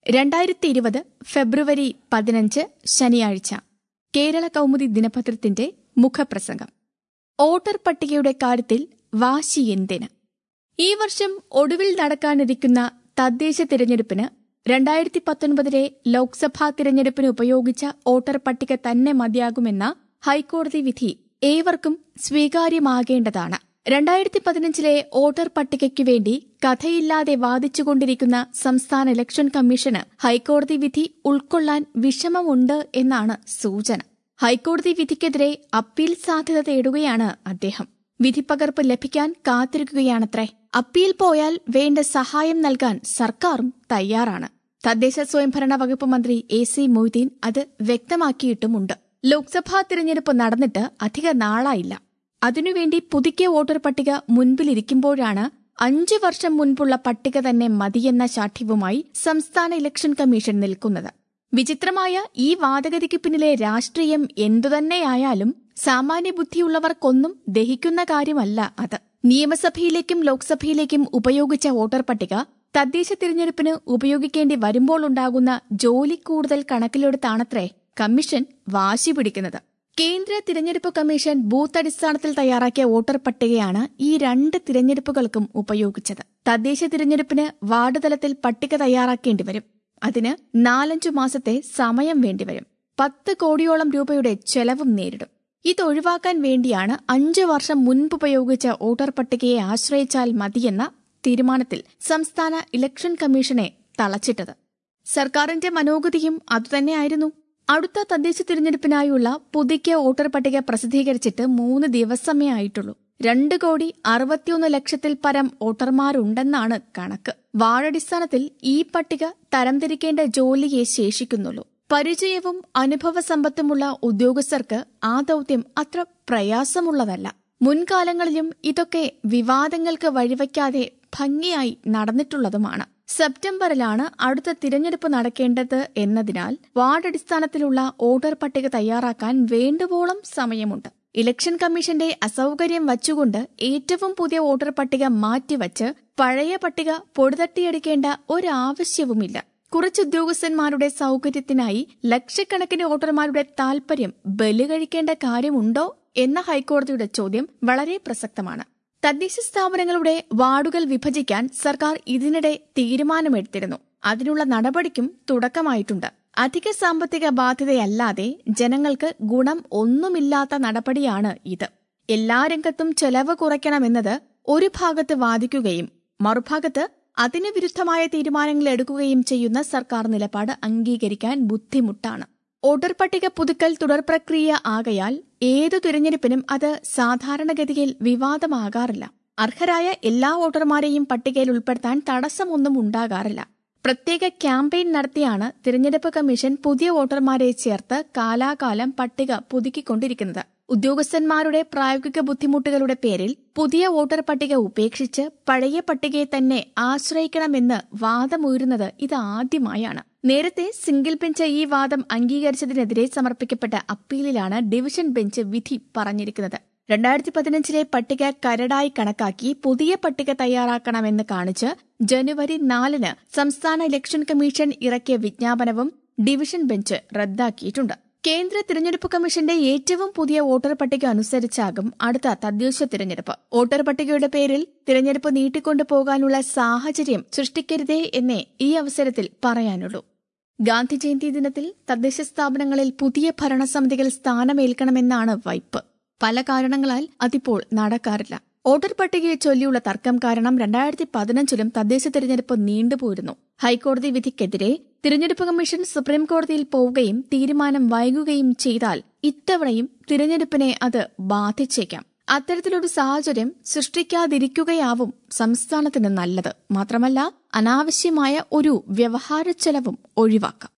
രണ്ടായിരത്തി ഇരുപത് ഫെബ്രുവരി പതിനഞ്ച് ശനിയാഴ്ച കേരള കൗമുദി ദിനപത്രത്തിന്റെ മുഖപ്രസംഗം വോട്ടർ പട്ടികയുടെ കാര്യത്തിൽ വാശി എന്തിന് ഈ വർഷം ഒടുവിൽ നടക്കാനിരിക്കുന്ന തദ്ദേശ തിരഞ്ഞെടുപ്പിന് രണ്ടായിരത്തി പത്തൊൻപതിലെ ലോക്സഭാ തിരഞ്ഞെടുപ്പിന് ഉപയോഗിച്ച വോട്ടർ പട്ടിക തന്നെ മതിയാകുമെന്ന ഹൈക്കോടതി വിധി ഏവർക്കും സ്വീകാര്യമാകേണ്ടതാണ് രണ്ടായിരത്തി പതിനഞ്ചിലെ വോട്ടർ പട്ടികയ്ക്കു വേണ്ടി കഥയില്ലാതെ വാദിച്ചുകൊണ്ടിരിക്കുന്ന സംസ്ഥാന ഇലക്ഷൻ കമ്മീഷന് ഹൈക്കോടതി വിധി ഉൾക്കൊള്ളാൻ വിഷമമുണ്ട് എന്നാണ് സൂചന ഹൈക്കോടതി വിധിക്കെതിരെ അപ്പീൽ സാധ്യത തേടുകയാണ് അദ്ദേഹം വിധിപ്പകർപ്പ് ലഭിക്കാൻ കാത്തിരിക്കുകയാണത്രേ അപ്പീൽ പോയാൽ വേണ്ട സഹായം നൽകാൻ സർക്കാരും തയ്യാറാണ് തദ്ദേശ സ്വയംഭരണ വകുപ്പ് മന്ത്രി എ സി മൊയ്തീൻ അത് വ്യക്തമാക്കിയിട്ടുമുണ്ട് ലോക്സഭാ തിരഞ്ഞെടുപ്പ് നടന്നിട്ട് അധിക നാളായില്ല അതിനുവേണ്ടി പുതുക്കിയ വോട്ടർ പട്ടിക മുൻപിലിരിക്കുമ്പോഴാണ് അഞ്ചു വർഷം മുൻപുള്ള പട്ടിക തന്നെ മതിയെന്ന ശാഠ്യവുമായി സംസ്ഥാന ഇലക്ഷൻ കമ്മീഷൻ നിൽക്കുന്നത് വിചിത്രമായ ഈ വാദഗതിക്ക് പിന്നിലെ രാഷ്ട്രീയം എന്തുതന്നെയായാലും സാമാന്യ ബുദ്ധിയുള്ളവർക്കൊന്നും ദഹിക്കുന്ന കാര്യമല്ല അത് നിയമസഭയിലേക്കും ലോക്സഭയിലേക്കും ഉപയോഗിച്ച വോട്ടർ പട്ടിക തദ്ദേശ തിരഞ്ഞെടുപ്പിന് ഉപയോഗിക്കേണ്ടി വരുമ്പോൾ ഉണ്ടാകുന്ന ജോലി കൂടുതൽ കണക്കിലെടുത്താണത്രേ കമ്മീഷൻ വാശി പിടിക്കുന്നത് കേന്ദ്ര തിരഞ്ഞെടുപ്പ് കമ്മീഷൻ ബൂത്ത് അടിസ്ഥാനത്തിൽ തയ്യാറാക്കിയ വോട്ടർ പട്ടികയാണ് ഈ രണ്ട് തിരഞ്ഞെടുപ്പുകൾക്കും ഉപയോഗിച്ചത് തദ്ദേശ തിരഞ്ഞെടുപ്പിന് വാർഡ് തലത്തിൽ പട്ടിക തയ്യാറാക്കേണ്ടി വരും അതിന് നാലഞ്ചു മാസത്തെ സമയം വേണ്ടിവരും പത്ത് കോടിയോളം രൂപയുടെ ചെലവും നേരിടും ഇതൊഴിവാക്കാൻ വേണ്ടിയാണ് അഞ്ചു വർഷം മുൻപ് ഉപയോഗിച്ച വോട്ടർ പട്ടികയെ ആശ്രയിച്ചാൽ മതിയെന്ന തീരുമാനത്തിൽ സംസ്ഥാന ഇലക്ഷൻ കമ്മീഷനെ തളച്ചിട്ടത് സർക്കാരിന്റെ മനോഗതിയും അതുതന്നെയായിരുന്നു അടുത്ത തദ്ദേശ തിരഞ്ഞെടുപ്പിനായുള്ള പുതുക്കിയ വോട്ടർ പട്ടിക പ്രസിദ്ധീകരിച്ചിട്ട് മൂന്ന് ദിവസമേ ആയിട്ടുള്ളൂ രണ്ട് കോടി അറുപത്തിയൊന്ന് ലക്ഷത്തിൽ പരം വോട്ടർമാരുണ്ടെന്നാണ് കണക്ക് വാർഡടിസ്ഥാനത്തിൽ ഈ പട്ടിക തരംതിരിക്കേണ്ട ജോലിയെ ശേഷിക്കുന്നുള്ളൂ പരിചയവും അനുഭവ സമ്പത്തുമുള്ള ഉദ്യോഗസ്ഥർക്ക് ആ ദൌത്യം അത്ര പ്രയാസമുള്ളതല്ല മുൻകാലങ്ങളിലും ഇതൊക്കെ വിവാദങ്ങൾക്ക് വഴിവയ്ക്കാതെ ഭംഗിയായി നടന്നിട്ടുള്ളതുമാണ് സെപ്റ്റംബറിലാണ് അടുത്ത തിരഞ്ഞെടുപ്പ് നടക്കേണ്ടത് എന്നതിനാൽ വാർഡ് അടിസ്ഥാനത്തിലുള്ള വോട്ടർ പട്ടിക തയ്യാറാക്കാൻ വേണ്ടുവോളം സമയമുണ്ട് ഇലക്ഷൻ കമ്മീഷന്റെ അസൌകര്യം വച്ചുകൊണ്ട് ഏറ്റവും പുതിയ വോട്ടർ പട്ടിക മാറ്റിവച്ച് പഴയ പട്ടിക പൊടിതട്ടിയടിക്കേണ്ട ഒരാവശ്യവുമില്ല കുറച്ച് ഉദ്യോഗസ്ഥന്മാരുടെ സൌകര്യത്തിനായി ലക്ഷക്കണക്കിന് വോട്ടർമാരുടെ താൽപര്യം ബലികഴിക്കേണ്ട കാര്യമുണ്ടോ എന്ന ഹൈക്കോടതിയുടെ ചോദ്യം വളരെ പ്രസക്തമാണ് തദ്ദേശ സ്ഥാപനങ്ങളുടെ വാർഡുകൾ വിഭജിക്കാൻ സർക്കാർ ഇതിനിടെ തീരുമാനമെടുത്തിരുന്നു അതിനുള്ള നടപടിക്കും തുടക്കമായിട്ടുണ്ട് അധിക സാമ്പത്തിക ബാധ്യതയല്ലാതെ ജനങ്ങൾക്ക് ഗുണം ഒന്നുമില്ലാത്ത നടപടിയാണ് ഇത് എല്ലാ രംഗത്തും ചെലവ് കുറയ്ക്കണമെന്നത് ഒരു ഭാഗത്ത് വാദിക്കുകയും മറുഭാഗത്ത് അതിനു വിരുദ്ധമായ തീരുമാനങ്ങൾ എടുക്കുകയും ചെയ്യുന്ന സർക്കാർ നിലപാട് അംഗീകരിക്കാൻ ബുദ്ധിമുട്ടാണ് വോട്ടർ പട്ടിക പുതുക്കൽ തുടർ പ്രക്രിയ ആകയാൽ ഏതു തിരഞ്ഞെടുപ്പിനും അത് സാധാരണഗതിയിൽ വിവാദമാകാറില്ല അർഹരായ എല്ലാ വോട്ടർമാരെയും പട്ടികയിൽ ഉൾപ്പെടുത്താൻ തടസ്സമൊന്നും ഉണ്ടാകാറില്ല പ്രത്യേക ക്യാമ്പയിൻ നടത്തിയാണ് തിരഞ്ഞെടുപ്പ് കമ്മീഷൻ പുതിയ വോട്ടർമാരെ ചേർത്ത് കാലാകാലം പട്ടിക പുതുക്കിക്കൊണ്ടിരിക്കുന്നത് ഉദ്യോഗസ്ഥന്മാരുടെ പ്രായോഗിക ബുദ്ധിമുട്ടുകളുടെ പേരിൽ പുതിയ വോട്ടർ പട്ടിക ഉപേക്ഷിച്ച് പഴയ പട്ടികയെ തന്നെ ആശ്രയിക്കണമെന്ന് വാദമുയരുന്നത് ഇതാദ്യമായാണ് നേരത്തെ സിംഗിൾ ബെഞ്ച് ഈ വാദം അംഗീകരിച്ചതിനെതിരെ സമർപ്പിക്കപ്പെട്ട അപ്പീലിലാണ് ഡിവിഷൻ ബെഞ്ച് വിധി പറഞ്ഞിരിക്കുന്നത് രണ്ടായിരത്തി പതിനഞ്ചിലെ പട്ടിക കരടായി കണക്കാക്കി പുതിയ പട്ടിക തയ്യാറാക്കണമെന്ന് കാണിച്ച് ജനുവരി നാലിന് സംസ്ഥാന ഇലക്ഷൻ കമ്മീഷൻ ഇറക്കിയ വിജ്ഞാപനവും ഡിവിഷൻ ബെഞ്ച് റദ്ദാക്കിയിട്ടുണ്ട് കേന്ദ്ര തിരഞ്ഞെടുപ്പ് കമ്മീഷന്റെ ഏറ്റവും പുതിയ വോട്ടർ പട്ടിക അനുസരിച്ചാകും അടുത്ത തദ്ദേശ തിരഞ്ഞെടുപ്പ് വോട്ടർ പട്ടികയുടെ പേരിൽ തിരഞ്ഞെടുപ്പ് നീട്ടിക്കൊണ്ടു പോകാനുള്ള സാഹചര്യം സൃഷ്ടിക്കരുതേ എന്നേ ഈ അവസരത്തിൽ പറയാനുള്ളൂ ഗാന്ധി ജയന്തി ദിനത്തിൽ തദ്ദേശ സ്ഥാപനങ്ങളിൽ പുതിയ ഭരണസമിതികൾ സ്ഥാനമേൽക്കണമെന്നാണ് വൈപ്പ് പല കാരണങ്ങളാൽ അതിപ്പോൾ നടക്കാറില്ല വോട്ടർ പട്ടികയെ ചൊല്ലിയുള്ള തർക്കം കാരണം രണ്ടായിരത്തി പതിനഞ്ചിലും തദ്ദേശ തിരഞ്ഞെടുപ്പ് നീണ്ടുപോയിരുന്നു ഹൈക്കോടതി വിധിക്കെതിരെ തിരഞ്ഞെടുപ്പ് കമ്മീഷൻ സുപ്രീം കോടതിയിൽ പോവുകയും തീരുമാനം വൈകുകയും ചെയ്താൽ ഇത്തവണയും തിരഞ്ഞെടുപ്പിനെ അത് ബാധിച്ചേക്കാം അത്തരത്തിലൊരു സാഹചര്യം സൃഷ്ടിക്കാതിരിക്കുകയാവും സംസ്ഥാനത്തിന് നല്ലത് മാത്രമല്ല അനാവശ്യമായ ഒരു വ്യവഹാര ചെലവും ഒഴിവാക്കാം